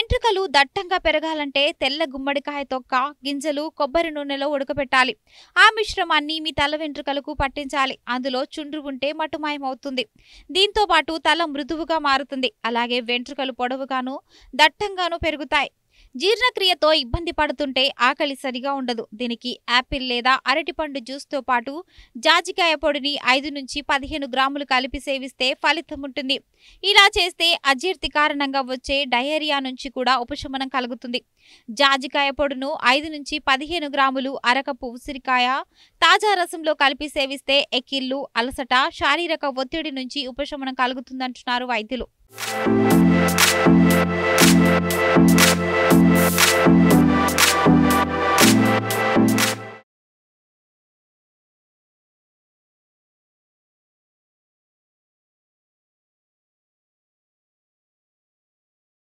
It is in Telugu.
వెంట్రుకలు దట్టంగా పెరగాలంటే తెల్ల గుమ్మడికాయ తొక్క గింజలు కొబ్బరి నూనెలో ఉడకబెట్టాలి ఆ మిశ్రమాన్ని మీ తల వెంట్రుకలకు పట్టించాలి అందులో చుండ్రు ఉంటే మటుమాయమవుతుంది దీంతో పాటు తల మృదువుగా మారుతుంది అలాగే వెంట్రుకలు పొడవుగాను దట్టంగాను పెరుగుతాయి జీర్ణక్రియతో ఇబ్బంది పడుతుంటే ఆకలి సరిగా ఉండదు దీనికి యాపిల్ లేదా అరటిపండు జ్యూస్తో పాటు జాజికాయ పొడిని ఐదు నుంచి పదిహేను గ్రాములు కలిపి సేవిస్తే ఫలితం ఉంటుంది ఇలా చేస్తే అజీర్తి కారణంగా వచ్చే డయేరియా నుంచి కూడా ఉపశమనం కలుగుతుంది జాజికాయ పొడును ఐదు నుంచి పదిహేను గ్రాములు అరకపు ఉసిరికాయ తాజా రసంలో కలిపి సేవిస్తే ఎక్కిళ్ళు అలసట శారీరక ఒత్తిడి నుంచి ఉపశమనం కలుగుతుందంటున్నారు వైద్యులు